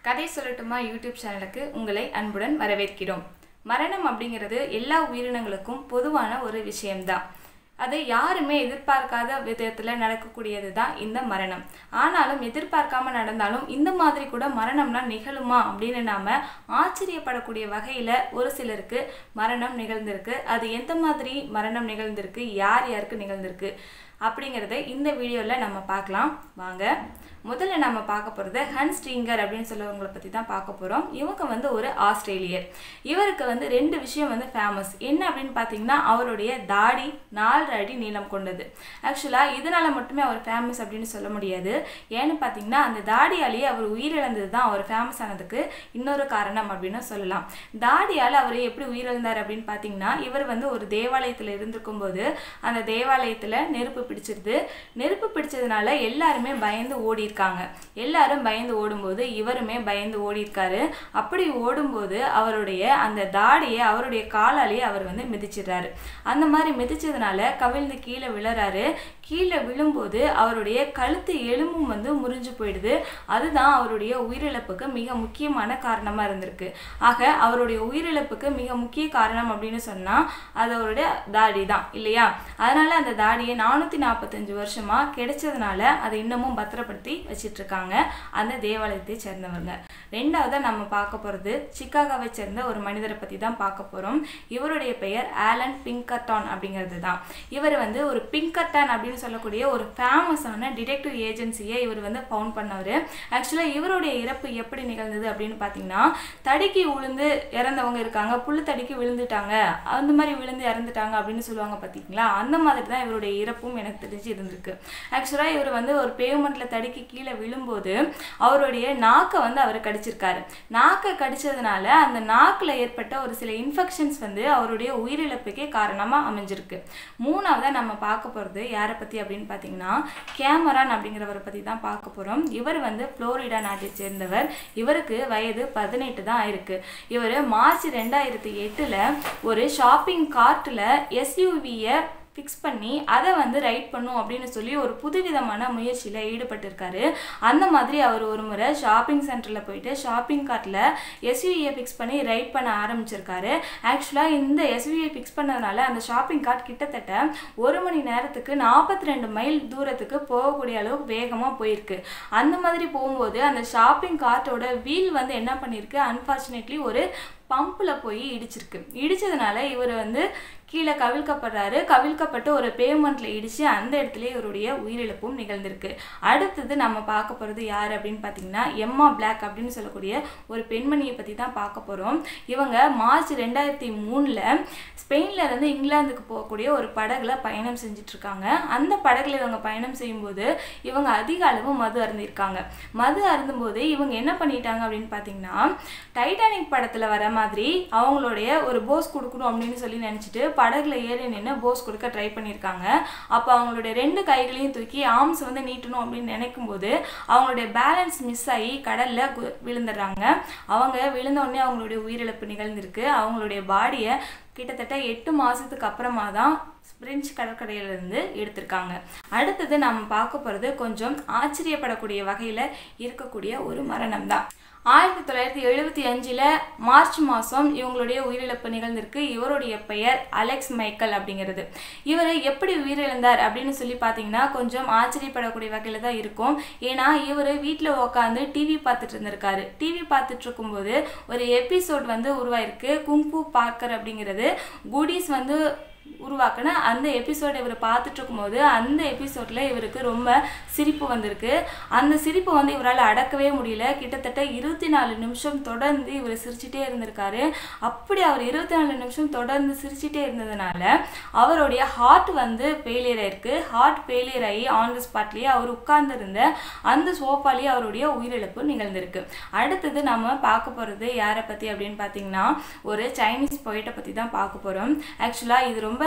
கதை சொல்லட்டுமா யூடியூப் சேனலுக்கு உங்களை அன்புடன் வரவேற்கிறோம் மரணம் அப்படிங்கிறது எல்லா உயிரினங்களுக்கும் பொதுவான ஒரு விஷயம்தான் அது யாருமே எதிர்பார்க்காத விதத்தில் நடக்கக்கூடியது தான் இந்த மரணம் ஆனாலும் எதிர்பார்க்காம நடந்தாலும் இந்த மாதிரி கூட மரணம்லாம் நிகழுமா அப்படின்னு நாம ஆச்சரியப்படக்கூடிய வகையில் ஒரு சிலருக்கு மரணம் நிகழ்ந்திருக்கு அது எந்த மாதிரி மரணம் நிகழ்ந்திருக்கு யார் யாருக்கு நிகழ்ந்திருக்கு அப்படிங்கிறத இந்த வீடியோவில் நம்ம பார்க்கலாம் வாங்க முதல்ல நம்ம பார்க்க போகிறது ஹன் ஸ்ட்ரீங்கர் அப்படின்னு சொல்லவங்களை பற்றி தான் பார்க்க போகிறோம் இவங்க வந்து ஒரு ஆஸ்திரேலியர் இவருக்கு வந்து ரெண்டு விஷயம் வந்து ஃபேமஸ் என்ன அப்படின்னு பார்த்தீங்கன்னா அவருடைய தாடி நாலு அடி நீளம் கொண்டது ஆக்சுவலாக இதனால் மட்டுமே அவர் ஃபேமஸ் அப்படின்னு சொல்ல முடியாது ஏன்னு பார்த்தீங்கன்னா அந்த தாடியாலேயே அவர் உயிரிழந்தது தான் அவர் ஃபேமஸ் ஆனதுக்கு இன்னொரு காரணம் அப்படின்னு சொல்லலாம் தாடியால் அவர் எப்படி உயிரிழந்தார் அப்படின்னு பார்த்தீங்கன்னா இவர் வந்து ஒரு தேவாலயத்தில் இருந்திருக்கும் போது அந்த தேவாலயத்தில் நெருப்பு பிடிச்சிருது நெருப்பு பிடிச்சதுனால எல்லாருமே பயந்து ஓடி இருக்காங்க எல்லாரும் பயந்து ஓடும்போது இவருமே பயந்து ஓடி இருக்காரு அப்படி ஓடும்போது அவருடைய அந்த தாடியை அவருடைய காலாலேயே அவர் வந்து மிதிச்சிடுறாரு அந்த மாதிரி மிதிச்சதுனால கவிழ்ந்து கீழே விழறாரு கீழே விழும்போது அவருடைய கழுத்து எலும்பும் வந்து முறிஞ்சு போயிடுது அதுதான் அவருடைய உயிரிழப்புக்கு மிக முக்கியமான காரணமாக இருந்திருக்கு ஆக அவருடைய உயிரிழப்புக்கு மிக முக்கிய காரணம் அப்படின்னு சொன்னால் அது அவருடைய தாடி தான் இல்லையா அதனால அந்த தாடியை நானூற்றி நாற்பத்தஞ்சு வருஷமாக கிடைச்சதுனால அதை இன்னமும் பத்திரப்படுத்தி வச்சிட்டு இருக்காங்க அந்த தேவாலயத்தை சேர்ந்தவங்க ரெண்டாவது நம்ம பார்க்க போகிறது சிக்காகோவை சேர்ந்த ஒரு மனிதரை பற்றி தான் பார்க்க போகிறோம் இவருடைய பெயர் ஆலன் பிங்கர்டான் அப்படிங்கிறது தான் இவர் வந்து ஒரு பிங்கர்டான் அப்படின்னு சொல்லக்கூடிய ஒரு ஃபேமஸான டிடெக்டிவ் ஏஜென்சியை இவர் வந்து ஃபவுண்ட் பண்ணவர் ஆக்சுவலாக இவருடைய இறப்பு எப்படி நிகழ்ந்தது அப்படின்னு பார்த்தீங்கன்னா தடுக்கி விழுந்து இறந்தவங்க இருக்காங்க புல்லு தடுக்கி விழுந்துட்டாங்க அந்த மாதிரி விழுந்து இறந்துட்டாங்க அப்படின்னு சொல்லுவாங்க பார்த்தீங்களா அந்த மாதிரி தான் இவருடைய இறப்பும் எனக்கு தெரிஞ்சு இருந்திருக்கு ஆக்சுவலாக இவர் வந்து ஒரு பேமெண்ட்டில் தடுக்கி கீழே விழும்போது அவருடைய நாக்கை வந்து அவர் கடிச்சிருக்காரு நாக்கை கடிச்சதுனால அந்த நாக்கில் ஏற்பட்ட ஒரு சில இன்ஃபெக்ஷன்ஸ் வந்து அவருடைய உயிரிழப்புக்கே காரணமாக அமைஞ்சிருக்கு மூணாவதாக நம்ம பார்க்க போகிறது யாரை பற்றி அப்படின்னு பார்த்தீங்கன்னா கேமரான் அப்படிங்கிறவரை பற்றி தான் பார்க்க போகிறோம் இவர் வந்து ஃப்ளோரிடா நாட்டை சேர்ந்தவர் இவருக்கு வயது பதினெட்டு தான் ஆயிருக்கு இவர் மார்ச் ரெண்டாயிரத்தி எட்டில் ஒரு ஷாப்பிங் கார்ட்டில் எஸ்யூவியை ஃபிக்ஸ் பண்ணி அதை வந்து ரைட் பண்ணும் அப்படின்னு சொல்லி ஒரு புதுவிதமான முயற்சியில் ஈடுபட்டிருக்காரு அந்த மாதிரி அவர் ஒரு முறை ஷாப்பிங் சென்டரில் போயிட்டு ஷாப்பிங் கார்ட்டில் எஸ்யூஏ ஃபிக்ஸ் பண்ணி ரைட் பண்ண ஆரம்பிச்சிருக்காரு ஆக்சுவலாக இந்த எஸ்யூஏ ஃபிக்ஸ் பண்ணதுனால அந்த ஷாப்பிங் கார்ட் கிட்டத்தட்ட ஒரு மணி நேரத்துக்கு நாற்பத்தி ரெண்டு மைல் தூரத்துக்கு போகக்கூடிய அளவுக்கு வேகமாக போயிருக்கு அந்த மாதிரி போகும்போது அந்த ஷாப்பிங் கார்ட்டோட வீல் வந்து என்ன பண்ணியிருக்கு அன்ஃபார்ச்சுனேட்லி ஒரு பம்பில் போய் இடிச்சிருக்கு இடிச்சதுனால இவர் வந்து கீழே கவிழ்க்கப்படுறாரு கவிழ்க்கப்பட்டு ஒரு பேமெண்ட்டில் இடித்து அந்த இடத்துல இவருடைய உயிரிழப்பும் நிகழ்ந்திருக்கு அடுத்தது நம்ம பார்க்க போகிறது யார் அப்படின்னு பார்த்தீங்கன்னா எம்மா பிளாக் அப்படின்னு சொல்லக்கூடிய ஒரு பெண்மணியை பற்றி தான் பார்க்க போகிறோம் இவங்க மார்ச் ரெண்டாயிரத்தி மூணில் ஸ்பெயினில் இருந்து இங்கிலாந்துக்கு போகக்கூடிய ஒரு படகுல பயணம் செஞ்சிட்ருக்காங்க அந்த படகுல இவங்க பயணம் செய்யும்போது இவங்க அதிக அளவு மது அருந்திருக்காங்க மது அருந்தும்போது இவங்க என்ன பண்ணிட்டாங்க அப்படின்னு பார்த்தீங்கன்னா டைட்டானிக் படத்தில் வர மாதிரி அவங்களுடைய ஒரு போஸ் கொடுக்கணும் அப்படின்னு சொல்லி நினச்சிட்டு படகுல ஏறி நின்று போஸ் கொடுக்க ட்ரை பண்ணியிருக்காங்க அப்போ அவங்களுடைய ரெண்டு கைகளையும் தூக்கி ஆர்ம்ஸ் வந்து நீட்டணும் அப்படின்னு நினைக்கும் போது அவங்களுடைய பேலன்ஸ் மிஸ் ஆகி கடலில் விழுந்துடுறாங்க அவங்க விழுந்த உடனே அவங்களுடைய உயிரிழப்பு நிகழ்ந்திருக்கு அவங்களுடைய பாடியை கிட்டத்தட்ட எட்டு மாதத்துக்கு அப்புறமா தான் பிரெஞ்சு கடற்கரையிலிருந்து எடுத்திருக்காங்க அடுத்தது நம்ம பார்க்க போகிறது கொஞ்சம் ஆச்சரியப்படக்கூடிய வகையில் இருக்கக்கூடிய ஒரு மரணம் தான் ஆயிரத்தி தொள்ளாயிரத்தி எழுபத்தி அஞ்சில் மார்ச் மாதம் இவங்களுடைய உயிரிழப்பு நிகழ்ந்திருக்கு இவருடைய பெயர் அலெக்ஸ் மைக்கேல் அப்படிங்கிறது இவர் எப்படி உயிரிழந்தார் அப்படின்னு சொல்லி பார்த்தீங்கன்னா கொஞ்சம் ஆச்சரியப்படக்கூடிய வகையில் தான் இருக்கும் ஏன்னா இவர் வீட்டில் உட்காந்து டிவி பார்த்துட்டு இருந்திருக்காரு டிவி பார்த்துட்டு இருக்கும்போது ஒரு எபிசோட் வந்து உருவாயிருக்கு குங்ஃபு பார்க்கர் அப்படிங்கிறது குடீஸ் வந்து உருவாக்குன அந்த எபிசோட் இவர் பார்த்துட்டு இருக்கும்போது அந்த எபிசோடில் இவருக்கு ரொம்ப சிரிப்பு வந்திருக்கு அந்த சிரிப்பு வந்து இவரால் அடக்கவே முடியல கிட்டத்தட்ட இருபத்தி நாலு நிமிஷம் தொடர்ந்து இவர் சிரிச்சிட்டே இருந்திருக்காரு அப்படி அவர் இருபத்தி நாலு நிமிஷம் தொடர்ந்து சிரிச்சிட்டே இருந்ததுனால அவருடைய ஹார்ட் வந்து ஃபெயிலியர் ஆயிருக்கு ஹார்ட் ஃபெயிலியர் ஆகி ஆன் த ஸ்பாட்லேயே அவர் உட்கார்ந்துருந்த அந்த சோஃபாலேயே அவருடைய உயிரிழப்பு நிகழ்ந்திருக்கு அடுத்தது நம்ம பார்க்க போகிறது யாரை பற்றி அப்படின்னு பார்த்தீங்கன்னா ஒரு சைனீஸ் பொயிட்டை பற்றி தான் பார்க்க போகிறோம் ஆக்சுவலாக இது ரொம்ப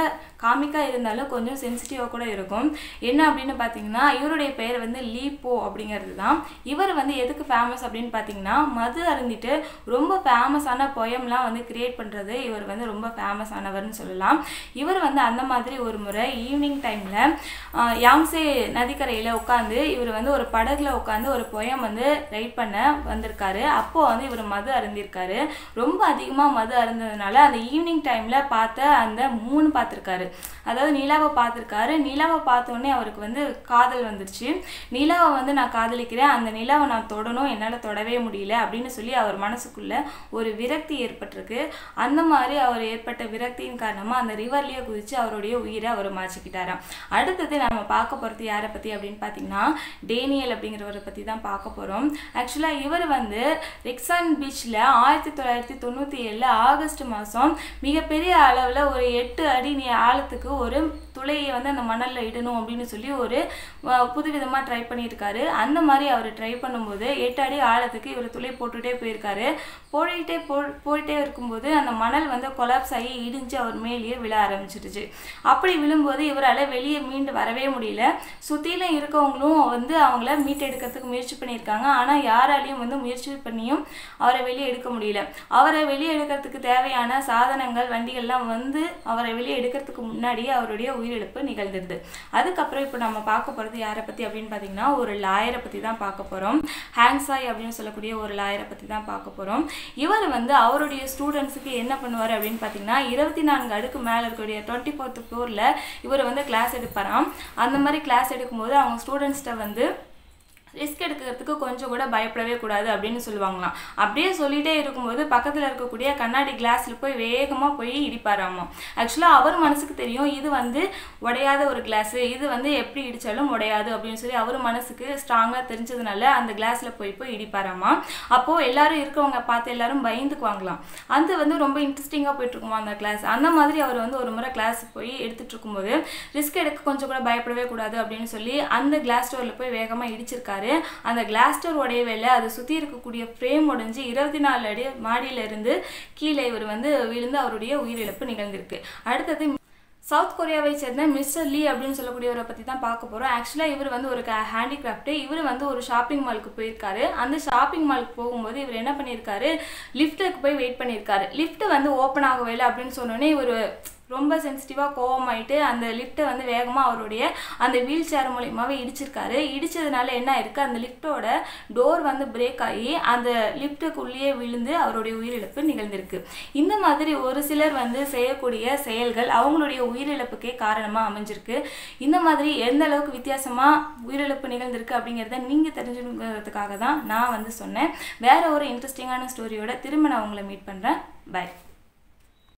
காமிக்காக இருந்தாலும் கொஞ்சம் சென்சிட்டிவாக கூட இருக்கும் என்ன அப்படின்னு பார்த்தீங்கன்னா இவருடைய பெயர் வந்து லீப்போ அப்படிங்கிறது தான் இவர் வந்து எதுக்கு ஃபேமஸ் அப்படின்னு பார்த்தீங்கன்னா மது அருந்திட்டு ரொம்ப ஃபேமஸான பொயம்லாம் வந்து கிரியேட் பண்ணுறது இவர் வந்து ரொம்ப ஃபேமஸ் ஆனவர்னு சொல்லலாம் இவர் வந்து அந்த மாதிரி ஒரு முறை ஈவினிங் டைமில் யாங்ஸே நதிக்கரையில் உட்காந்து இவர் வந்து ஒரு படகுல உட்காந்து ஒரு பொயம் வந்து ரைட் பண்ண வந்திருக்காரு அப்போ வந்து இவர் மது அருந்திருக்காரு ரொம்ப அதிகமாக மது அருந்ததுனால அந்த ஈவினிங் டைமில் பார்த்த அந்த மூணு பார்த்துருக்காரு அதாவது நிலாவை பார்த்துருக்காரு நிலாவை பார்த்தோன்னே அவருக்கு வந்து காதல் வந்துருச்சு நிலாவை வந்து நான் காதலிக்கிறேன் அந்த நிலாவை நான் தொடணும் என்னால் தொடவே முடியல அப்படின்னு சொல்லி அவர் மனசுக்குள்ள ஒரு விரக்தி ஏற்பட்டிருக்கு அந்த மாதிரி அவர் ஏற்பட்ட விரக்தியின் காரணமாக அந்த ரிவர்லேயே குதிச்சு அவருடைய உயிரை அவர் மாற்றிக்கிட்டாராம் அடுத்தது நம்ம பார்க்க போகிறது யாரை பற்றி அப்படின்னு பார்த்தீங்கன்னா டேனியல் அப்படிங்கிறவரை பற்றி தான் பார்க்க போகிறோம் ஆக்சுவலாக இவர் வந்து ரெக்ஸான் பீச்சில் ஆயிரத்தி தொள்ளாயிரத்தி தொண்ணூற்றி ஏழில் ஆகஸ்ட் மாதம் மிகப்பெரிய அளவில் ஒரு எட்டு அடி நீ ஆழத்துக்கு ஒரு துளையை வந்து அந்த மணலில் இடணும் அப்படின்னு சொல்லி ஒரு அஹ், புதுவிதமாக ட்ரை பண்ணியிருக்காரு அந்த மாதிரி அவர் ட்ரை பண்ணும்போது எட்டு அடி ஆழத்துக்கு இவர் துளை போட்டுகிட்டே போயிருக்காரு போயிட்டே போ போயிட்டே இருக்கும்போது அந்த மணல் வந்து கொலாப்ஸ் ஆகி இடிஞ்சு அவர் மேலேயே விழ ஆரம்பிச்சிடுச்சு அப்படி விழும்போது இவரால் வெளியே மீண்டு வரவே முடியல சுற்றிலும் இருக்கவங்களும் வந்து அவங்கள மீட்டெடுக்கிறதுக்கு முயற்சி பண்ணியிருக்காங்க ஆனால் யாராலையும் வந்து முயற்சி பண்ணியும் அவரை வெளியே எடுக்க முடியல அவரை வெளியே எடுக்கிறதுக்கு தேவையான சாதனங்கள் வண்டிகள்லாம் வந்து அவரை வெளியே எடுக்கிறதுக்கு முன்னாடியே அவருடைய உயிரிழப்பு நிகழ்ந்துருது அதுக்கப்புறம் இப்போ நம்ம பார்க்க போகிறது யாரை பற்றி அப்படின்னு பார்த்தீங்கன்னா ஒரு லாயரை பற்றி தான் பார்க்க போகிறோம் ஹேங்ஸாய் அப்படின்னு சொல்லக்கூடிய ஒரு லாயரை பற்றி தான் பார்க்க போகிறோம் இவர் வந்து அவருடைய ஸ்டூடெண்ட்ஸுக்கு என்ன பண்ணுவார் அப்படின்னு பார்த்தீங்கன்னா இருபத்தி நான்கு அடுக்கு மேலே இருக்கக்கூடிய டுவெண்ட்டி ஃபோர்த் ஃப்ளோரில் இவர் வந்து கிளாஸ் எடுப்பாராம் அந்த மாதிரி கிளாஸ் எடுக்கும்போது அவங்க ஸ்டூடெண்ட்ஸ்கிட்ட வந்து ரிஸ்க் எடுக்கிறதுக்கு கொஞ்சம் கூட பயப்படவே கூடாது அப்படின்னு சொல்லுவாங்களாம் அப்படியே சொல்லிட்டே இருக்கும்போது பக்கத்தில் இருக்கக்கூடிய கண்ணாடி கிளாஸில் போய் வேகமாக போய் இடிப்பாராமா ஆக்சுவலாக அவர் மனசுக்கு தெரியும் இது வந்து உடையாத ஒரு கிளாஸு இது வந்து எப்படி இடித்தாலும் உடையாது அப்படின்னு சொல்லி அவர் மனசுக்கு ஸ்ட்ராங்காக தெரிஞ்சதுனால அந்த கிளாஸில் போய் போய் இடிப்பாராமா அப்போது எல்லாரும் இருக்கவங்க பார்த்து எல்லாரும் பயந்துக்குவாங்களாம் அது வந்து ரொம்ப இன்ட்ரெஸ்டிங்காக போயிட்டு இருக்குமா அந்த கிளாஸ் அந்த மாதிரி அவர் வந்து ஒரு முறை கிளாஸ் போய் எடுத்துட்டு இருக்கும்போது ரிஸ்க் எடுக்க கொஞ்சம் கூட பயப்படவே கூடாது அப்படின்னு சொல்லி அந்த கிளாஸ் டோரில் போய் வேகமாக இடிச்சிருக்காரு அந்த கிளாஸ் டோர் உடையவே இல்லை அதை சுற்றி இருக்கக்கூடிய ஃப்ரேம் உடைஞ்சு இருபத்தி நாலு அடி மாடியில இருந்து கீழே இவர் வந்து விழுந்து அவருடைய உயிரிழப்பு நிகழ்ந்திருக்கு அடுத்தது சவுத் கொரியாவை சேர்ந்த மிஸ்டர் லீ அப்படின்னு சொல்லக்கூடியவரை பற்றி தான் பார்க்க போகிறோம் ஆக்சுவலாக இவர் வந்து ஒரு ஹேண்டிகிராஃப்ட்டு இவர் வந்து ஒரு ஷாப்பிங் மாலுக்கு போயிருக்காரு அந்த ஷாப்பிங் மாலுக்கு போகும்போது இவர் என்ன பண்ணியிருக்காரு லிஃப்ட்டுக்கு போய் வெயிட் பண்ணியிருக்காரு லிஃப்ட் வந்து ஓப்பன் ஆகவே இல்லை அப்படின்னு சொன்னோன்னே இவர் ரொம்ப சென்சிட்டிவாக கோவமாயிட்டு அந்த லிஃப்ட்டை வந்து வேகமாக அவருடைய அந்த வீல் சேர் மூலியமாகவே இடிச்சிருக்காரு இடிச்சதுனால என்ன ஆயிருக்கு அந்த லிஃப்ட்டோட டோர் வந்து பிரேக் ஆகி அந்த லிஃப்ட்டுக்குள்ளேயே விழுந்து அவருடைய உயிரிழப்பு நிகழ்ந்திருக்கு இந்த மாதிரி ஒரு சிலர் வந்து செய்யக்கூடிய செயல்கள் அவங்களுடைய உயிரிழப்புக்கே காரணமாக அமைஞ்சிருக்கு இந்த மாதிரி எந்த அளவுக்கு வித்தியாசமாக உயிரிழப்பு நிகழ்ந்திருக்கு அப்படிங்கிறத நீங்கள் தெரிஞ்சுக்கிறதுக்காக தான் நான் வந்து சொன்னேன் வேற ஒரு இன்ட்ரெஸ்டிங்கான ஸ்டோரியோட திரும்ப நான் உங்களை மீட் பண்ணுறேன் பை